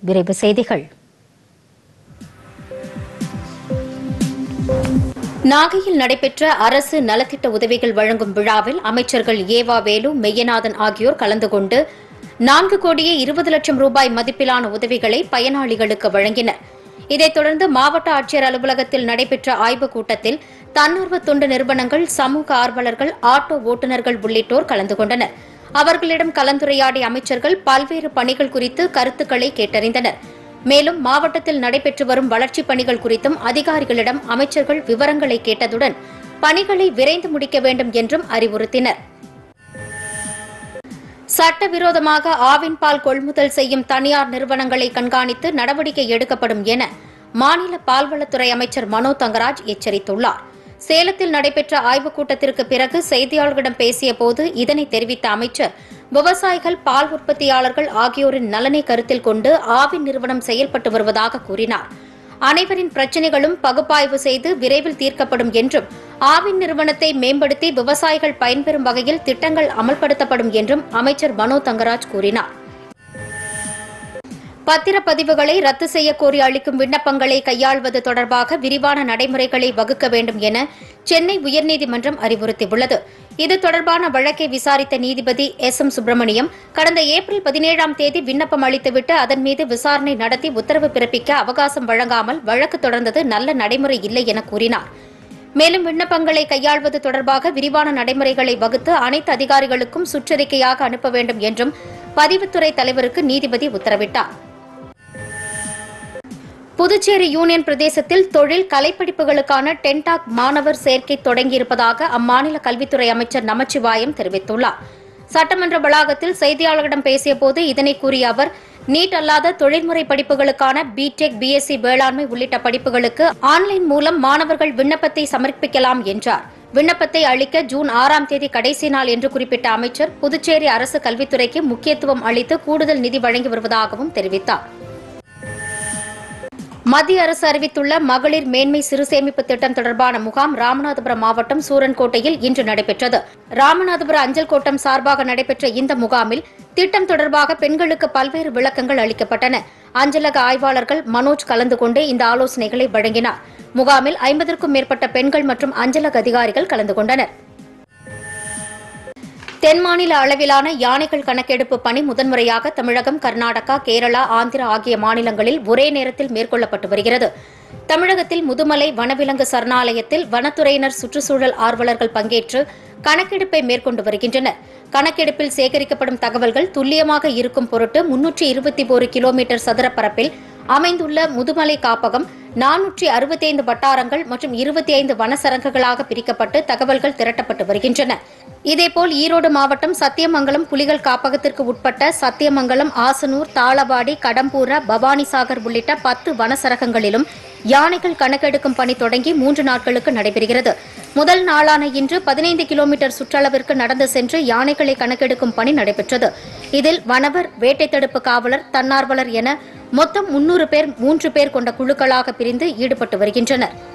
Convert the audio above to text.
விரைவு செய்திகள் நாகையில் நடைபெற்ற அரசு நலத்திட்ட உதவிகள் வழங்கும் விழாவில் அமைச்சர்கள் ஏவா வேலு மெய்யநாதன் ஆகியோர் கலந்து கொண்டு நான்கு கோடியே இருபது லட்சம் ரூபாய் மதிப்பிலான உதவிகளை பயனாளிகளுக்கு வழங்கினர் இதைத் தொடர்ந்து மாவட்ட ஆட்சியர் அலுவலகத்தில் நடைபெற்ற ஆய்வுக் கூட்டத்தில் தன்னார்வ தொண்டு நிறுவனங்கள் சமூக ஆர்வலர்கள் ஆட்டோ ஓட்டுநர்கள் உள்ளிட்டோர் கலந்து கொண்டனர் அவர்களிடம் கலந்துரையாடிய அமைச்சர்கள் பல்வேறு பணிகள் குறித்து கருத்துக்களை கேட்டறிந்தனர் மேலும் மாவட்டத்தில் நடைபெற்று வரும் வளர்ச்சிப் பணிகள் குறித்தும் அதிகாரிகளிடம் அமைச்சர்கள் விவரங்களை கேட்டதுடன் பணிகளை விரைந்து முடிக்க வேண்டும் என்றும் அறிவுறுத்தினர் சட்டவிரோதமாக ஆவின் பால் கொள்முதல் செய்யும் தனியார் நிறுவனங்களை கண்காணித்து நடவடிக்கை எடுக்கப்படும் என மாநில பால்வளத்துறை அமைச்சர் மனோ தங்கராஜ் எச்சரித்துள்ளார் சேலத்தில் நடைபெற்ற ஆய்வுக் கூட்டத்திற்கு பிறகு செய்தியாளர்களிடம் பேசிய போது இதனை தெரிவித்த அமைச்சர் விவசாயிகள் பால் உற்பத்தியாளர்கள் ஆகியோரின் நலனை கருத்தில் கொண்டு ஆவின் நிறுவனம் செயல்பட்டு வருவதாக கூறினார் அனைவரின் பிரச்சினைகளும் பகுப்பாய்வு செய்து விரைவில் தீர்க்கப்படும் என்றும் ஆவின் நிறுவனத்தை மேம்படுத்தி விவசாயிகள் பயன்பெறும் வகையில் திட்டங்கள் அமல்படுத்தப்படும் என்றும் அமைச்சர் மனோ தங்கராஜ் கூறினார் பத்திரப்பதிவுகளை ரத்து செய்ய கோரி அளிக்கும் விண்ணப்பங்களை கையாள்வது தொடர்பாக விரிவான நடைமுறைகளை வகுக்க வேண்டும் என சென்னை உயர்நீதிமன்றம் அறிவுறுத்தியுள்ளது இது தொடர்பான வழக்கை விசாரித்த நீதிபதி எஸ் எம் சுப்பிரமணியம் கடந்த ஏப்ரல் பதினேழாம் தேதி விண்ணப்பம் அளித்துவிட்டு அதன் மீது விசாரணை நடத்தி உத்தரவு பிறப்பிக்க அவகாசம் வழங்காமல் வழக்கு தொடர்ந்தது நல்ல நடைமுறை இல்லை என கூறினார் மேலும் விண்ணப்பங்களை கையாள்வது தொடர்பாக விரிவான நடைமுறைகளை வகுத்து அனைத்து அதிகாரிகளுக்கும் சுற்றறிக்கையாக அனுப்ப வேண்டும் என்றும் பதிவுத்துறை தலைவருக்கு நீதிபதி உத்தரவிட்டார் புதுச்சேரி யூனியன் பிரதேசத்தில் தொழில் கலைப்படிப்புகளுக்கான டென்டாக் மாணவர் சேர்க்கை தொடங்கியிருப்பதாக அம்மாநில கல்வித்துறை அமைச்சர் நமச்சிவாயம் தெரிவித்துள்ளார் சட்டமன்ற வளாகத்தில் செய்தியாளர்களிடம் பேசியபோது இதனை கூறிய அவர் நீட் அல்லாத தொழில்முறை படிப்புகளுக்கான பிடெக் பிஎஸ்சி வேளாண்மை உள்ளிட்ட படிப்புகளுக்கு ஆன்லைன் மூலம் மாணவர்கள் விண்ணப்பத்தை சமர்ப்பிக்கலாம் என்றார் விண்ணப்பத்தை அளிக்க ஜூன் ஆறாம் தேதி கடைசி நாள் என்று குறிப்பிட்ட அமைச்சர் புதுச்சேரி அரசு கல்வித்துறைக்கு முக்கியத்துவம் அளித்து கூடுதல் நிதி வழங்கி வருவதாகவும் தெரிவித்தார் மத்திய அரசு அறிவித்துள்ள மகளிர் மேன்மை சிறு சேமிப்பு திட்டம் தொடர்பான முகாம் ராமநாதபுரம் மாவட்டம் சூரன்கோட்டையில் இன்று நடைபெற்றது ராமநாதபுரம் அஞ்சல் கோட்டம் சார்பாக நடைபெற்ற இந்த முகாமில் திட்டம் தொடர்பாக பெண்களுக்கு பல்வேறு விளக்கங்கள் அளிக்கப்பட்டன அஞ்சலக ஆய்வாளர்கள் மனோஜ் கலந்து கொண்டு இந்த ஆலோசனைகளை வழங்கினார் முகாமில் ஐம்பதற்கும் மேற்பட்ட பெண்கள் மற்றும் அஞ்சலக அதிகாரிகள் கலந்து கொண்டனர் தென் மாநில அளவிலான யானைகள் கணக்கெடுப்பு பணி முதன்முறையாக தமிழகம் கர்நாடகா கேரளா ஆந்திரா ஆகிய மாநிலங்களில் ஒரே நேரத்தில் மேற்கொள்ளப்பட்டு வருகிறது தமிழகத்தில் முதுமலை வனவிலங்கு சரணாலயத்தில் வனத்துறையினர் சுற்றுச்சூழல் ஆர்வலர்கள் பங்கேற்று கணக்கெடுப்பை மேற்கொண்டு வருகின்றனர் கணக்கெடுப்பில் சேகரிக்கப்படும் தகவல்கள் துல்லியமாக இருக்கும் பொருட்டு முன்னூற்றி இருபத்தி ஒரு கிலோமீட்டர் சதுர பரப்பில் அமைந்துள்ள முதுமலை காப்பகம் நானூற்றி அறுபத்தைந்து வட்டாரங்கள் மற்றும் இருபத்தி ஐந்து வனசரங்குகளாக பிரிக்கப்பட்டு தகவல்கள் திரட்டப்பட்டு வருகின்றன இதேபோல் ஈரோடு மாவட்டம் சத்தியமங்கலம் புலிகள் காப்பகத்திற்கு உட்பட்ட சத்தியமங்கலம் ஆசனூர் தாளவாடி கடம்பூர பவானிசாகர் உள்ளிட்ட பத்து வனசரகங்களிலும் யானைகள் கணக்கெடுக்கும் பணி தொடங்கி மூன்று நாட்களுக்கு நடைபெறுகிறது முதல் நாளான இன்று பதினைந்து கிலோமீட்டர் சுற்றளவிற்கு நடந்து சென்று யானைகளை கணக்கெடுக்கும் பணி நடைபெற்றது இதில் வனவர் வேட்டை தடுப்பு காவலர் தன்னார்வலர் என மொத்தம் முன்னூறு பேர் மூன்று பேர் கொண்ட குழுக்களாக பிரிந்து ஈடுபட்டு வருகின்றனர்